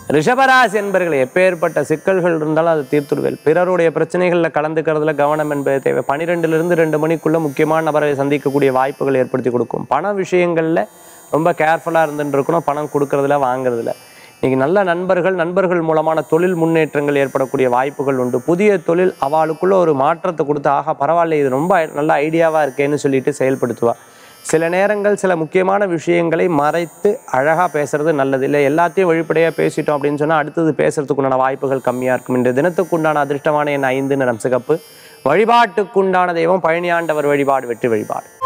ரிஷபராசி என்பர்கள் எப்பேற்பட்ட சிக்கல்கள் இருந்தாலும் அது தீர்த்துடுவேல் பிறருடைய பிரச்சனைகளில் கலந்துக்கிறதுல கவனம் என்பது தேவை பன்னிரெண்டுலேருந்து ரெண்டு மணிக்குள்ள முக்கியமான நபரை சந்திக்கக்கூடிய வாய்ப்புகள் ஏற்படுத்தி கொடுக்கும் பண விஷயங்களில் ரொம்ப கேர்ஃபுல்லாக இருந்துட்டு இருக்கணும் பணம் கொடுக்கறதுல வாங்குறதுல இன்னைக்கு நல்ல நண்பர்கள் நண்பர்கள் மூலமான தொழில் முன்னேற்றங்கள் ஏற்படக்கூடிய வாய்ப்புகள் உண்டு புதிய தொழில் அவளுக்குள்ள ஒரு மாற்றத்தை கொடுத்து ஆகா பரவாயில்ல இது ரொம்ப நல்ல ஐடியாவாக இருக்கேன்னு சொல்லிட்டு செயல்படுத்துவா சில நேரங்கள் சில முக்கியமான விஷயங்களை மறைத்து அழகாக பேசுறது நல்லது இல்லை எல்லாத்தையும் வெளிப்படையாக பேசிட்டோம் அப்படின்னு சொன்னால் அடுத்தது பேசுறதுக்கு உண்டான வாய்ப்புகள் கம்மியாக இருக்கும் இந்த தினத்துக்கு உண்டான அதிர்ஷ்டமான என் ஐந்து நிறம் சிகப்பு வழிபாட்டுக்குண்டான தெய்வம் பழனியாண்டவர் வழிபாடு வெற்றி வழிபாடு